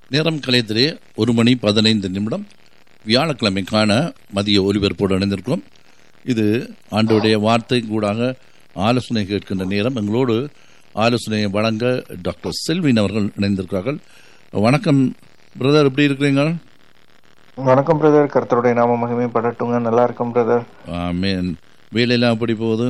நேரம் கலையத்திலே ஒரு மணி பதினைந்து நிமிடம் வியாழக்கிழமைக்கான மதிய ஒலிபரப்போடு இணைந்திருக்கிறோம் இது ஆண்டோடைய வார்த்தை கூடாக ஆலோசனை கேட்கின்ற நேரம் எங்களோடு ஆலோசனையை வழங்க டாக்டர் செல்வின் அவர்கள் இணைந்திருக்கிறார்கள் வணக்கம் பிரதர் எப்படி இருக்கிறீங்க வணக்கம் பிரதர் கர்த்தருடைய நாம மகிமை படட்டுங்க நல்லா இருக்கும் பிரதர் மேன் வேலையெல்லாம் எப்படி போகுது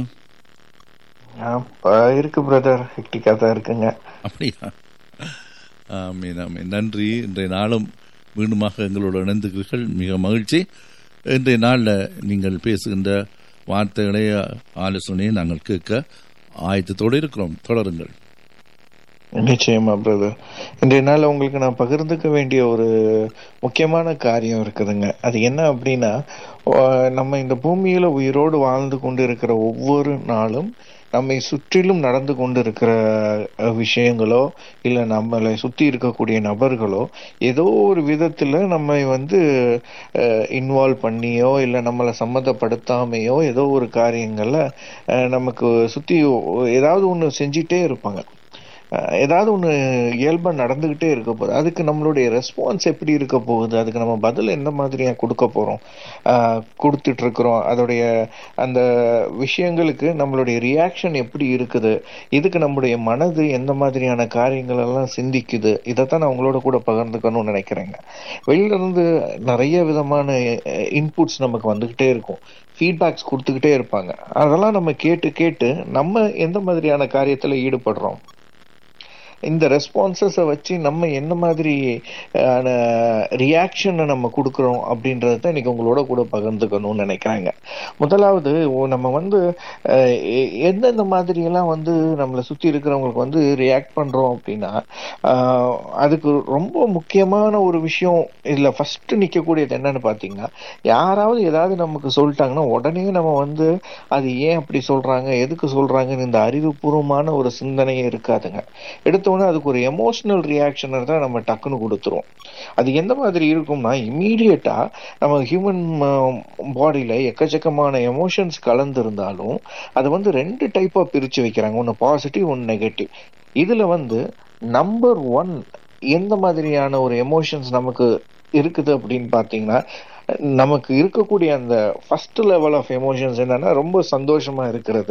இருக்கு பிரதர் ஹெக்டிக்கா தான் இருக்குங்க அப்படியா ஆமீன் ஆமீன் நன்றி இன்றைய நாளும் மீண்டுமாக எங்களோடு இணைந்துக்கிறீர்கள் மிக மகிழ்ச்சி இன்றைய நாளில் நீங்கள் பேசுகின்ற வார்த்தைகளை ஆலோசனையை நாங்கள் கேட்க ஆயத்தத்தோடு இருக்கிறோம் தொடருங்கள் நிச்சயமா பிரதர் இன்றைய நாள் உங்களுக்கு நான் பகிர்ந்துக்க வேண்டிய ஒரு முக்கியமான காரியம் இருக்குதுங்க அது என்ன அப்படின்னா ஆஹ் நம்ம இந்த பூமியில உயிரோடு வாழ்ந்து கொண்டு இருக்கிற ஒவ்வொரு நாளும் நம்மை சுற்றிலும் நடந்து கொண்டு இருக்கிற அஹ், விஷயங்களோ இல்ல நம்மளை சுத்தி இருக்கக்கூடிய நபர்களோ ஏதோ ஒரு விதத்துல நம்மை வந்து இன்வால்வ் பண்ணியோ இல்ல நம்மளை சம்மந்தப்படுத்தாமையோ ஏதோ ஒரு காரியங்கள்ல அஹ், நமக்கு சுத்தி ஏதாவது ஒண்ணு செஞ்சிட்டே இருப்பாங்க அஹ் ஏதாவது ஒன்று இயல்பாக நடந்துக்கிட்டே இருக்க போகுது அதுக்கு நம்மளுடைய ரெஸ்பான்ஸ் எப்படி இருக்க போகுது அதுக்கு நம்ம பதில் எந்த மாதிரியா கொடுக்க போகிறோம் கொடுத்துட்டு இருக்கிறோம் அதோடைய அந்த விஷயங்களுக்கு நம்மளுடைய ரியாக்ஷன் எப்படி இருக்குது இதுக்கு நம்முடைய மனது எந்த மாதிரியான காரியங்கள் எல்லாம் சிந்திக்குது இதைத்தான் நான் உங்களோட கூட பகிர்ந்துக்கணும்னு நினைக்கிறேங்க வெளியில இருந்து நிறைய விதமான இன்புட்ஸ் நமக்கு வந்துக்கிட்டே இருக்கும் ஃபீட்பேக்ஸ் கொடுத்துக்கிட்டே இருப்பாங்க அதெல்லாம் நம்ம கேட்டு கேட்டு நம்ம எந்த மாதிரியான காரியத்தில் ஈடுபடுறோம் இந்த ரெஸ்பான்சஸை வச்சு நம்ம என்ன மாதிரி ரியாக்ஷனை நம்ம கொடுக்குறோம் அப்படின்றத தான் இன்னைக்கு உங்களோட கூட பகிர்ந்துக்கணும்னு நினைக்கிறாங்க முதலாவது ஓ- நம்ம வந்து அஹ், எ- எந்தெந்த மாதிரியெல்லாம் வந்து நம்மளை சுற்றி இருக்கிறவங்களுக்கு வந்து ரியாக்ட் பண்ணுறோம் அப்படின்னா ஆஹ், அதுக்கு ரொம்ப முக்கியமான ஒரு விஷயம் இதில் ஃபர்ஸ்ட் நிற்கக்கூடியது என்னன்னு பார்த்தீங்கன்னா யாராவது ஏதாவது நமக்கு சொல்லிட்டாங்கன்னா உடனே நம்ம வந்து அது ஏன் அப்படி சொல்றாங்க எதுக்கு சொல்றாங்கன்னு இந்த அறிவுபூர்வமான ஒரு சிந்தனையே இருக்காதுங்க எடுத்தோன்னே அதுக்கு ஒரு எமோஷனல் ரியாக்ஷனை தான் நம்ம டக்குன்னு கொடுத்துருவோம் அது எந்த மாதிரி இருக்கும்னா இம்மீடியட்டா நம்ம ஹியூமன் பாடியில எக்கச்சக்கமான எமோஷன்ஸ் கலந்திருந்தாலும் அதை வந்து ரெண்டு டைப்பா பிரிச்சு வைக்கிறாங்க ஒன்னு பாசிட்டிவ் ஒன்னு நெகட்டிவ் இதுல வந்து நம்பர் ஒன் எந்த மாதிரியான ஒரு எமோஷன்ஸ் நமக்கு இருக்குது அப்படின்னு பாத்தீங்கன்னா நமக்கு இருக்கக்கூடிய அந்த ஃபர்ஸ்ட் லெவல் ஆஃப் எமோஷன்ஸ் என்னன்னா ரொம்ப சந்தோஷமா இருக்கிறது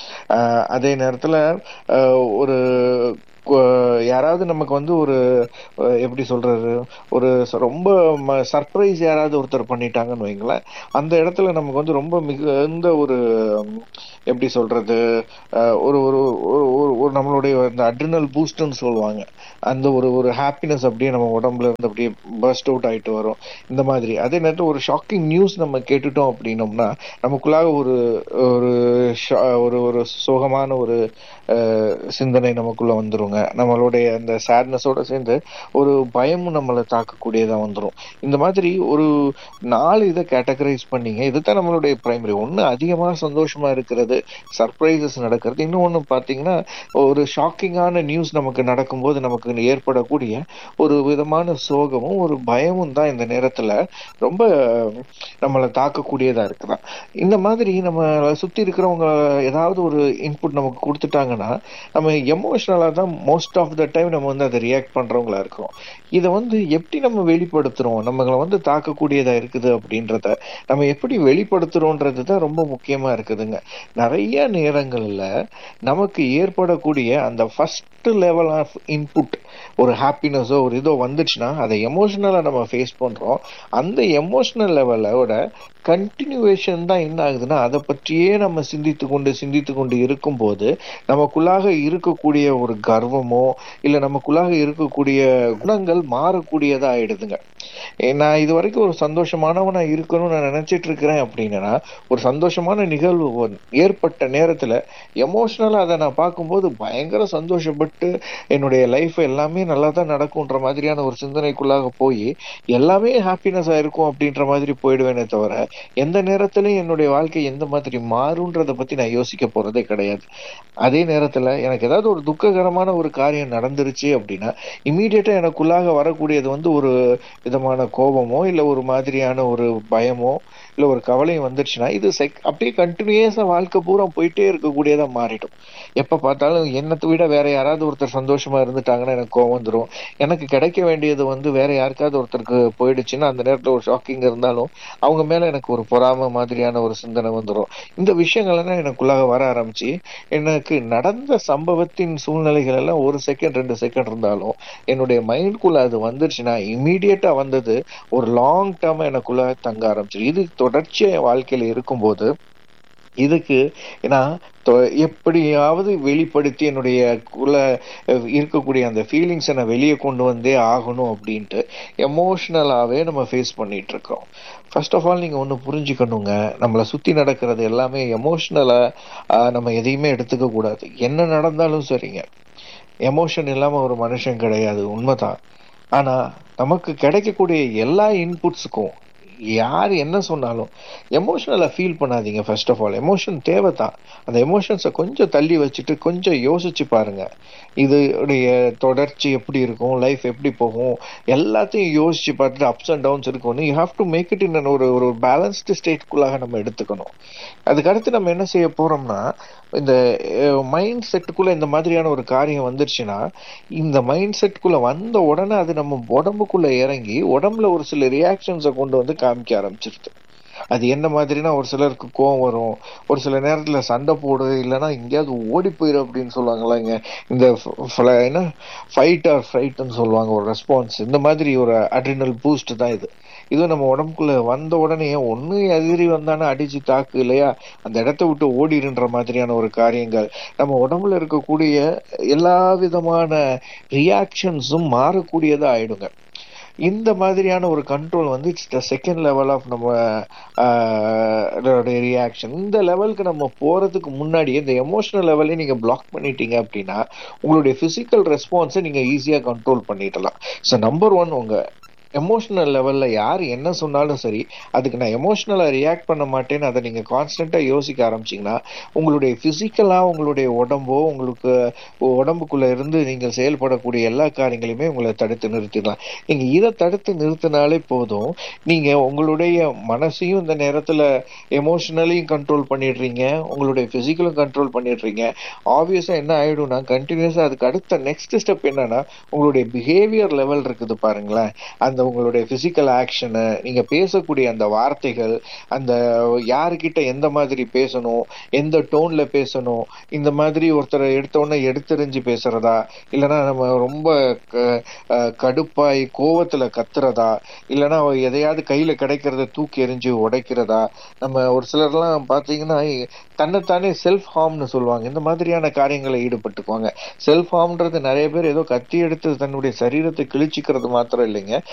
ஆஹ் அதே நேரத்துல ஆஹ் ஒரு கு- யாராவது நமக்கு வந்து ஒரு அஹ் எப்படி சொல்றது ஒரு ச- ரொம்ப சர்ப்ரைஸ் யாராவது ஒருத்தர் பண்ணிட்டாங்கன்னு வைங்களேன் அந்த இடத்துல நமக்கு வந்து ரொம்ப மிகுந்த ஒரு உம், எப்படி சொல்றது அஹ் ஒரு ஒரு ஒரு- ஒரு- ஒரு நம்மளுடைய அந்த அட்ரினல் பூஸ்ட்னு சொல்லுவாங்க அந்த ஒரு ஒரு ஹாப்பினஸ் அப்படியே நம்ம உடம்புல இருந்து அப்படியே பர்ஸ்ட் அவுட் ஆயிட்டு வரும் இந்த மாதிரி அதே நேரத்தில் ஒரு ஷாக்கிங் நியூஸ் நம்ம கேட்டுட்டோம் அப்படின்னோம்னா நமக்குள்ளாக ஒரு ஒரு ஷா- ஒரு ஒரு சோகமான ஒரு அஹ், சிந்தனை நமக்குள்ள வந்துருங்க நம்மளுடைய அந்த சேட்னஸோட சேர்ந்து ஒரு பயமும் நம்மளை தாக்கக்கூடியதா வந்துரும் இந்த மாதிரி ஒரு நாலு இதை கேட்டகரைஸ் பண்ணீங்க இதுதான் நம்மளுடைய பிரைமரி ஒண்ணு அதிகமா சந்தோஷமா இருக்கிறது சர்ப்ரைசஸ் நடக்கிறது இன்னொன்னு பாத்தீங்கன்னா ஒரு ஷாக்கிங்கான நியூஸ் நமக்கு நடக்கும்போது நமக்கு ஏற்படக்கூடிய ஒரு விதமான சோகமும் ஒரு பயமும் தான் இந்த நேரத்துல ரொம்ப நம்மளை தாக்கக்கூடியதா இருக்குதா இந்த மாதிரி நம்ம சுத்தி இருக்கிறவங்க ஏதாவது ஒரு இன்புட் நமக்கு கொடுத்துட்டாங்கன்னா நம்ம எமோஷனலா தான் மோஸ்ட் ஆஃப் த டைம் நம்ம வந்து அதை ரியாக்ட் பண்றவங்களா இருக்கிறோம் இதை வந்து எப்படி நம்ம வெளிப்படுத்துறோம் நம்மளை வந்து தாக்கக்கூடியதா இருக்குது அப்படின்றத நம்ம எப்படி வெளிப்படுத்துறோன்றது தான் ரொம்ப முக்கியமா இருக்குதுங்க நிறைய நேரங்கள்ல நமக்கு ஏற்படக்கூடிய அந்த ஃபர்ஸ்ட் லெவல் ஆஃப் இன்புட் ஒரு ஹாப்பினஸோ ஒரு இதோ வந்துச்சுன்னா அதை எமோஷனலா நம்ம ஃபேஸ் பண்றோம் அந்த எமோஷனல் லெவலோட கண்டினியூவேஷன் தான் என்ன ஆகுதுன்னா அதை பற்றியே நம்ம சிந்தித்து கொண்டு சிந்தித்து கொண்டு இருக்கும்போது நமக்குள்ளாக இருக்கக்கூடிய ஒரு கர்வமோ இல்ல நமக்குள்ளாக இருக்கக்கூடிய குணங்கள் மாறக்கூடியதா ஆயிடுதுங்க ஏ, நான் இது வரைக்கும் ஒரு சந்தோஷமானவனா இருக்கணும்னு நான் நினைச்சிட்டு இருக்கிறேன் அப்படின்னா ஒரு சந்தோஷமான நிகழ்வு ஒன்- ஏற்பட்ட நேரத்துல எமோஷனலா அதை நான் பார்க்கும்போது பயங்கர சந்தோஷப்பட்டு என்னுடைய லைஃப் எல்லாமே நல்லா தான் நடக்கும்ன்ற மாதிரியான ஒரு சிந்தனைக்குள்ளாக போய் எல்லாமே ஹாப்பினஸா இருக்கும் அப்படின்ற மாதிரி போயிடுவேனே தவிர எந்த நேரத்திலையும் என்னுடைய வாழ்க்கை எந்த மாதிரி மாறுன்றத பத்தி நான் யோசிக்க போறதே கிடையாது அதே நேரத்துல எனக்கு ஏதாவது ஒரு துக்ககரமான ஒரு காரியம் நடந்துருச்சு அப்படின்னா இமீடியட்டா எனக்குள்ளாக வரக்கூடியது வந்து ஒரு விதமான கோபமோ இல்ல ஒரு மாதிரியான ஒரு பயமோ இல்ல ஒரு கவலையும் வந்துருச்சுன்னா இது செக் அப்படியே கண்டினியூஸா வாழ்க்கை பூரா போயிட்டே இருக்கக்கூடியதா மாறிடும் எப்ப பார்த்தாலும் என்னத்தை விட வேற யாராவது ஒருத்தர் சந்தோஷமா இருந்துட்டாங்கன்னா எனக்கு கோவம் வந்துடும் எனக்கு கிடைக்க வேண்டியது வந்து வேற யாருக்காவது ஒருத்தருக்கு போயிடுச்சுன்னா அந்த நேரத்துல ஒரு ஷாக்கிங் இருந்தாலும் அவங்க மேல எனக்கு ஒரு பொறாம மாதிரியான ஒரு சிந்தனை வந்துடும் இந்த விஷயங்கள் எல்லாம் எனக்குள்ளாக வர ஆரம்பிச்சு எனக்கு நடந்த சம்பவத்தின் சூழ்நிலைகள் எல்லாம் ஒரு செகண்ட் ரெண்டு செகண்ட் இருந்தாலும் என்னுடைய மைண்ட்குள்ள அது வந்துருச்சுன்னா இமீடியட்டா வந்தது ஒரு லாங் டேர்ம் எனக்குள்ள தங்க ஆரம்பிச்சிரு இது தொடர்ச்சியா என் வாழ்க்கையில இருக்கும்போது இதுக்கு நான் தொ- எப்படியாவது வெளிப்படுத்தி என்னுடைய குள்ள அஹ், இருக்கக்கூடிய அந்த ஃபீலிங்ஸை நான் வெளியே கொண்டு வந்தே ஆகணும் அப்படின்ட்டு எமோஷ்னலாவே நம்ம ஃபேஸ் பண்ணிட்டு இருக்கோம் ஃபர்ஸ்ட் ஆஃப் ஆல் நீங்க ஒண்ணு புரிஞ்சுக்கணுங்க நம்மளை சுத்தி நடக்கிறது எல்லாமே எமோஷ்னலா நம்ம எதையுமே எடுத்துக்க கூடாது என்ன நடந்தாலும் சரிங்க எமோஷன் இல்லாம ஒரு மனுஷன் கிடையாது உண்மைதான் ஆனா நமக்கு கிடைக்கக்கூடிய எல்லா இன்புட்ஸுக்கும் யார் என்ன சொன்னாலும் எமோஷனலா ஃபீல் பண்ணாதீங்க ஃபர்ஸ்ட் ஆஃப் ஆல் எமோஷன் தேவை தான் அந்த எமோஷன்ஸை கொஞ்சம் தள்ளி வச்சுட்டு கொஞ்சம் யோசிச்சு பாருங்க இதுடைய தொடர்ச்சி எப்படி இருக்கும் லைஃப் எப்படி போகும் எல்லாத்தையும் யோசிச்சு பார்த்துட்டு அப்ஸ் அண்ட் டவுன்ஸ் இருக்கும் you have to make it in ஒரு ஒரு பேலன்ஸ்டு ஸ்டேட்குள்ளாக நம்ம எடுத்துக்கணும் அதுக்கடுத்து நம்ம என்ன செய்ய போறோம்னா இந்த மைண்ட் செட்டுக்குள்ள இந்த மாதிரியான ஒரு காரியம் வந்துருச்சுன்னா இந்த மைண்ட் செட்டுக்குள்ள வந்த உடனே அது நம்ம உடம்புக்குள்ள இறங்கி உடம்புல ஒரு சில ரியாக்ஷன்ஸை கொண்டு வந்து காமிக்க ஆரம்பிச்சிருது அது என்ன மாதிரினா ஒரு சிலருக்கு கோவம் வரும் ஒரு சில நேரத்துல சண்டை போடு இல்லைன்னா எங்கேயாவது ஓடி போயிரு அப்படின்னு சொல்லுவாங்கல்ல இங்க இந்த ஃப- ஃபல- என்ன ஃபைட் ஆர் ஃப்ரைட்னு சொல்லுவாங்க ஒரு ரெஸ்பான்ஸ் இந்த மாதிரி ஒரு அட்ரினல் பூஸ்ட் தான் இது இது நம்ம உடம்புக்குள்ள வந்த உடனே ஒண்ணு எதிரி வந்தானே அடிச்சு தாக்கு இல்லையா அந்த இடத்த விட்டு ஓடிடுன்ற மாதிரியான ஒரு காரியங்கள் நம்ம உடம்புல இருக்கக்கூடிய எல்லா விதமான ரியாக்ஷன்ஸும் மாறக்கூடியதா ஆயிடுங்க இந்த மாதிரியான ஒரு கண்ட்ரோல் வந்து it's the second level of நம்ம ரியாக்ஷன் இந்த லெவலுக்கு நம்ம போறதுக்கு முன்னாடி இந்த எமோஷனல் லெவலே நீங்க பிளாக் பண்ணிட்டீங்க அப்படின்னா உங்களுடைய பிசிக்கல் ரெஸ்பான்ஸை நீங்க ஈஸியா கண்ட்ரோல் பண்ணிடலாம் ஸோ நம்பர் ஒன் உங்க எமோஷனல் லெவல்ல யார் என்ன சொன்னாலும் சரி அதுக்கு நான் எமோஷனலா ரியாக்ட் பண்ண மாட்டேன்னு அதை நீங்க கான்ஸ்டன்டா யோசிக்க ஆரம்பிச்சீங்கன்னா உங்களுடைய பிசிக்கலா உங்களுடைய உடம்போ உங்களுக்கு உடம்புக்குள்ள இருந்து நீங்கள் செயல்படக்கூடிய எல்லா காரியங்களையுமே உங்களை தடுத்து நிறுத்திடலாம் நீங்க இதை தடுத்து நிறுத்தினாலே போதும் நீங்க உங்களுடைய மனசையும் இந்த நேரத்துல எமோஷனலையும் கண்ட்ரோல் பண்ணிடுறீங்க உங்களுடைய பிசிக்கலும் கண்ட்ரோல் பண்ணிடுறீங்க ஆப்வியஸா என்ன ஆயிடும்னா கண்டினியூஸா அதுக்கு அடுத்த நெக்ஸ்ட் ஸ்டெப் என்னன்னா உங்களுடைய பிஹேவியர் லெவல் இருக்குது பாருங்களேன் அந்த உங்களுடைய பிசிக்கல் ஆக்ஷனு நீங்க பேசக்கூடிய அந்த வார்த்தைகள் அந்த யாருக்கிட்ட எந்த மாதிரி பேசணும் எந்த டோன்ல பேசணும் இந்த மாதிரி ஒருத்தரை எடுத்த உடனே எடுத்தெறிஞ்சு பேசுறதா இல்லைன்னா நம்ம ரொம்ப க- அஹ் கடுப்பாய் கோவத்துல கத்துறதா இல்லைன்னா எதையாவது கையில கிடைக்கிறத தூக்கி எறிஞ்சு உடைக்கிறதா நம்ம ஒரு சிலர்லாம் பாத்தீங்கன்னா தன்னைத்தானே செல்ஃப் ஹார்ம்னு சொல்லுவாங்க இந்த மாதிரியான காரியங்களை ஈடுபட்டுக்குவாங்க செல்ஃப் ஹார்ம்ன்றது நிறைய பேர் ஏதோ கத்தி எடுத்து தன்னுடைய சரீரத்தை கிழிச்சிக்கிறது மாத்திரம் இல்லைங்க